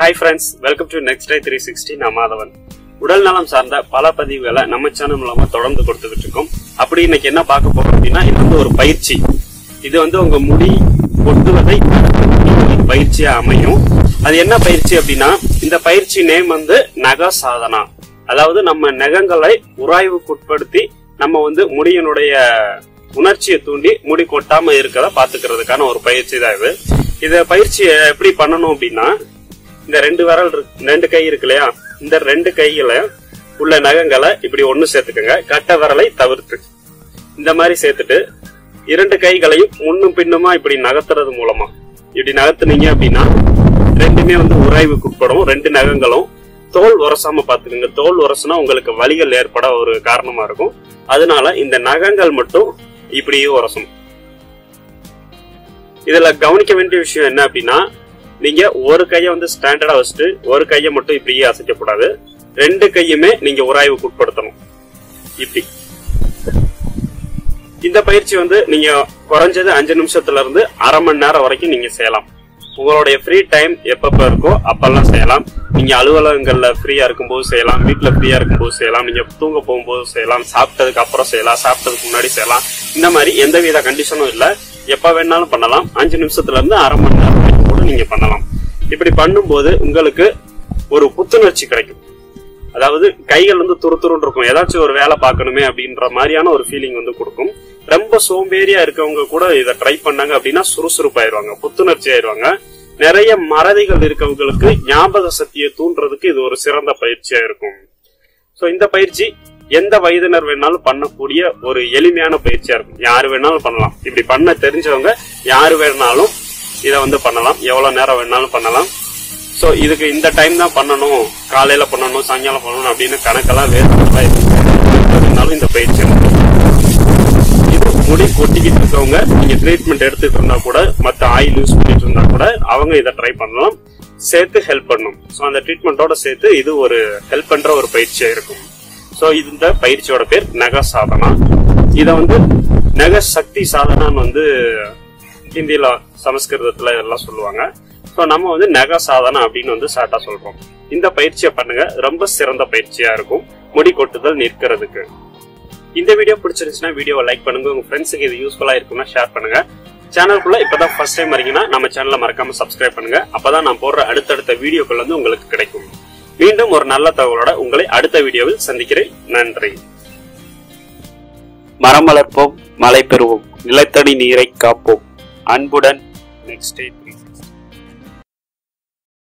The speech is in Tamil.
hi friends welcome to next day three sixty நான் மாதவன் உடல் நலம் சார்ந்த பல பதிவுகளை நம்ம சேனல் மூலமா தொடர்ந்து கொடுத்துக்கிட்டு இருக்கோம் அப்படி இன்னைக்கு என்ன பார்க்க போறோம் அப்படின்னா இது வந்து ஒரு பயிற்சி இது வந்து உங்க முடி கொட்டுவதை தடுக்கக்கூடிய ஒரு பயிற்சியா அமையும் அது என்ன பயிற்சி அப்படின்னா இந்த பயிற்சி நேம் வந்து நக சாதனா அதாவது நம்ம நகங்களை உராய்வுக்குட்படுத்தி நம்ம வந்து முடியினுடைய உணர்ச்சியை தூண்டி முடி கொட்டாம இருக்கத பாத்துக்கிறதுக்கான ஒரு பயிற்சி தான் இது இத பயிற்சியை எப்படி பண்ணணும் அப்படின்னா இந்த ரெண்டு விரல் இருக்கு- ரெண்டு கை இருக்கு இல்லையா இந்த ரெண்டு கையில உள்ள நகங்களை இப்படி ஒண்ணு சேர்த்துக்கோங்க கட்ட விரலை தவிர்த்து இந்த மாதிரி சேர்த்துட்டு இரண்டு கைகளையும் முன்னும் பின்னுமா இப்படி நகர்த்துறது மூலமா இப்படி நகர்த்துனீங்க அப்படின்னா ரெண்டுமே வந்து உராய்வுக்கு உட்படும் ரெண்டு நகங்களும் தோல் உரசாம பாத்துக்கோங்க தோல் உரசுனா உங்களுக்கு வலிகள் ஏற்பட ஒரு காரணமா இருக்கும் அதனால இந்த நகங்கள் மட்டும் இப்படியே உரசும் இதுல கவனிக்க வேண்டிய விஷயம் என்ன அப்படின்னா நீங்க ஒரு கையை வந்து ஸ்டாண்டர்டா வச்சுட்டு ஒரு கையை மட்டும் இப்படியே அசைக்க கூடாது ரெண்டு கையுமே நீங்க உராய்வுக்கு உட்படுத்தணும் இப்படி இந்த பயிற்சி வந்து நீங்க குறைஞ்சது அஞ்சு நிமிஷத்துல இருந்து அரை மணி நேரம் வரைக்கும் நீங்க செய்யலாம் உங்களுடைய ஃப்ரீ டைம் எப்பப்ப இருக்கோ அப்பெல்லாம் செய்யலாம் நீங்க அலுவலகங்கள்ல ஃப்ரீயா இருக்கும்போது செய்யலாம் வீட்ல ஃப்ரீயா இருக்கும்போது செய்யலாம் நீங்க தூங்க போகும்போது செய்யலாம் சாப்பிட்டதுக்கு அப்புறம் செய்யலாம் சாப்பிட்டதுக்கு முன்னாடி செய்யலாம் இந்த மாதிரி எந்தவித கண்டிஷனும் இல்ல எப்ப வேணாலும் பண்ணலாம் அஞ்சு நிமிஷத்துல இருந்து அரை மணி நேரம் வரைக்கும் கூட நீங்க பண்ணலாம் இப்படி பண்ணும்போது உங்களுக்கு ஒரு புத்துணர்ச்சி கிடைக்கும் அதாவது கைகள் வந்து துரு துருன்னு இருக்கும் ஏதாச்சும் ஒரு வேலை பார்க்கணுமே அப்படின்ற மாதிரியான ஒரு ஃபீலிங் வந்து கொடுக்கும் ரொம்ப சோம்பேறியா இருக்கவங்க கூட இதை ட்ரை பண்ணாங்க அப்படின்னா சுறுசுறுப்பாயிருவாங்க புத்துணர்ச்சி ஆயிருவாங்க நிறைய மறதிகள் இருக்கவங்களுக்கு ஞாபக சக்தியை தூண்டுறதுக்கு இது ஒரு சிறந்த பயிற்சியா இருக்கும் சோ இந்த பயிற்சி எந்த வயதினர் வேணாலும் பண்ணக்கூடிய ஒரு எளிமையான பயிற்சியா இருக்கும் யாரு வேணாலும் பண்ணலாம் இப்படி பண்ண தெரிஞ்சவங்க யாரு வேணாலும் இதை வந்து பண்ணலாம் எவ்வளவு நேரம் வேணாலும் பண்ணலாம் சோ இதுக்கு இந்த டைம் தான் பண்ணணும் காலையில பண்ணணும் சாயங்காலம் பண்ணணும் அப்படின்னு கணக்கெல்லாம் வேறு இந்த பயிற்சி வந்து இது முடி கொட்டிக்கிட்டு இருக்கவங்க நீங்க ட்ரீட்மெண்ட் எடுத்துட்டு இருந்தா கூட மத்த ஆயில் யூஸ் பண்ணிட்டு இருந்தா கூட அவங்க இதை ட்ரை பண்ணலாம் சேர்த்து ஹெல்ப் பண்ணும் ஸோ அந்த ட்ரீட்மெண்ட்டோட சேர்த்து இது ஒரு ஹெல்ப் பண்ற ஒரு பயிற்சியா இருக்கும் ஸோ இந்த பயிற்சியோட பேர் நக சாதனா இதை வந்து நக சக்தி சாதனான்னு வந்து ஹிந்தியில சமஸ்கிருதத்துல எல்லாம் சொல்லுவாங்க ஸோ நம்ம வந்து நக சாதனா அப்படின்னு வந்து ஷார்ட்டா சொல்றோம் இந்த பயிற்சியை பண்ணுங்க ரொம்ப சிறந்த பயிற்சியா இருக்கும் முடி கொட்டுதல் நிற்கிறதுக்கு இந்த வீடியோ பிடிச்சிருந்துச்சுன்னா வீடியோவை லைக் பண்ணுங்க உங்க ஃப்ரெண்ட்ஸுக்கு இது யூஸ்ஃபுல்லா இருக்கும்னா ஷேர் பண்ணுங்க சேனலுக்குள்ள இப்பதான் ஃபர்ஸ்ட் டைம் வரீங்கன்னா நம்ம சேனலை மறக்காம சப்ஸ்கிரைப் பண்ணுங்க அப்பதான் நான் போடுற அடுத்தடுத்த வீடியோக்கள் வந்து உங்களுக்கு கிடைக்கும் மீண்டும் ஒரு நல்ல தகவலோட உங்களை அடுத்த வீடியோவில் சந்திக்கிறேன் நன்றி மரம் வளர்ப்போம் மழை பெறுவோம் நிலத்தடி நீரை காப்போம் அன்புடன் நெக்ஸ்ட் டே